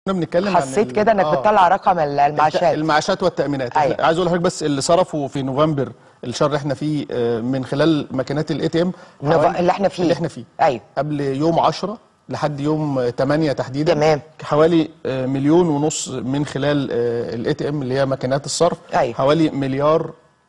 كنا بنتكلم عن حسيت ال- كده انك آه، بتطلع رقم ال- المعاشات المعاشات والتامينات أيوة. عايز اقول لحضرتك بس اللي صرفوا في نوفمبر الشهر اللي احنا فيه آه، من خلال ماكينات الاي تي ام نوف- اللي احنا فيه. اللي احنا فيه أيوة. قبل يوم 10 لحد يوم آه، 8 تحديدا تمام. حوالي آه، مليون ونص من خلال الاي تي ام اللي هي ماكينات الصرف أيوة. حوالي مليار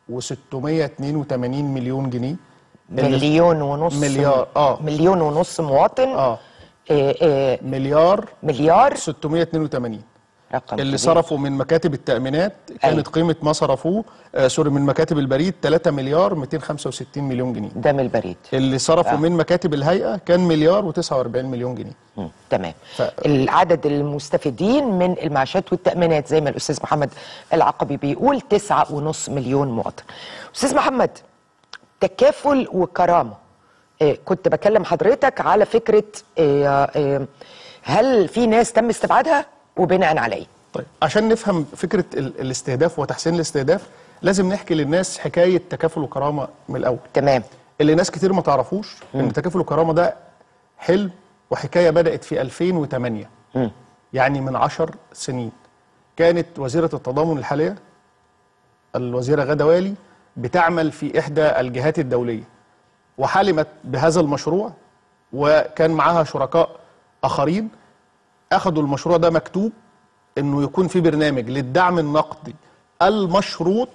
و682 مليون جنيه مليون ونص مليار، آه. مليون ونص مواطن اه إيه إيه مليار مليار 682 رقم اللي كبير. صرفوا من مكاتب التأمينات كانت أيوة. قيمة ما صرفوه آه سوري من مكاتب البريد 3 مليار 265 مليون جنيه ده من البريد اللي صرفوا آه. من مكاتب الهيئة كان مليار و49 مليون جنيه مم. تمام ف- العدد المستفيدين من المعاشات والتأمينات زي ما الأستاذ محمد العقبي بيقول تسعة ونص مليون مواطن أستاذ محمد تكافل وكرامة إيه كنت بكلم حضرتك على فكرة إيه إيه هل في ناس تم استبعادها وبناء على ايه؟ طيب عشان نفهم فكرة ال- الاستهداف وتحسين الاستهداف لازم نحكي للناس حكاية تكافل وكرامة من الأول تمام اللي ناس كتير ما تعرفوش ان تكافل وكرامة ده حلم وحكاية بدأت في 2008 مم. يعني من عشر سنين كانت وزيرة التضامن الحالية الوزيرة غادة والي بتعمل في إحدى الجهات الدولية وحلمت بهذا المشروع وكان معاها شركاء آخرين أخذوا المشروع ده مكتوب إنه يكون في برنامج للدعم النقدي المشروط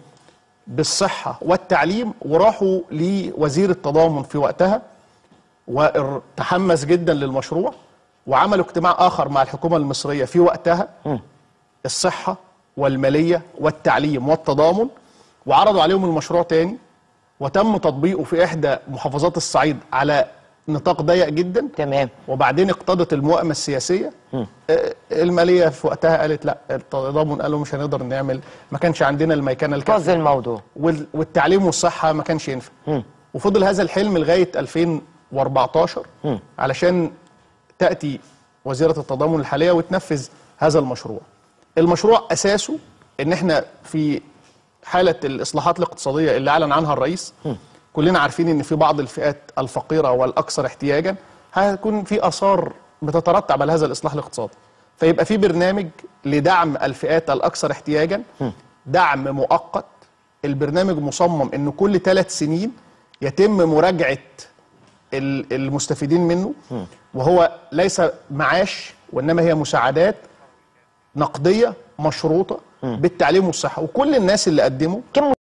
بالصحة والتعليم وراحوا لوزير التضامن في وقتها وتحمس جدا للمشروع وعملوا اجتماع آخر مع الحكومة المصرية في وقتها الصحة والمالية والتعليم والتضامن وعرضوا عليهم المشروع تاني وتم تطبيقه في إحدى محافظات الصعيد على نطاق ضيق جدا تمام وبعدين اقتضت الموائمة السياسية آه، المالية في وقتها قالت لا التضامن قالوا مش هنقدر نعمل ما كانش عندنا الميكنة الكافية طاز الموضوع وال- والتعليم والصحة ما كانش ينفع وفضل هذا الحلم لغاية 2014 علشان تأتي وزيرة التضامن الحالية وتنفذ هذا المشروع المشروع أساسه إن إحنا في حالة الإصلاحات الاقتصادية اللي أعلن عنها الرئيس كلنا عارفين إن في بعض الفئات الفقيرة والأكثر احتياجا هيكون في آثار بتترتب على هذا الإصلاح الاقتصادي فيبقى في برنامج لدعم الفئات الأكثر احتياجا دعم مؤقت البرنامج مصمم إنه كل ثلاث سنين يتم مراجعة ال- المستفيدين منه وهو ليس معاش وإنما هي مساعدات نقدية مشروطة بالتعليم والصحة وكل الناس اللي قدموا كم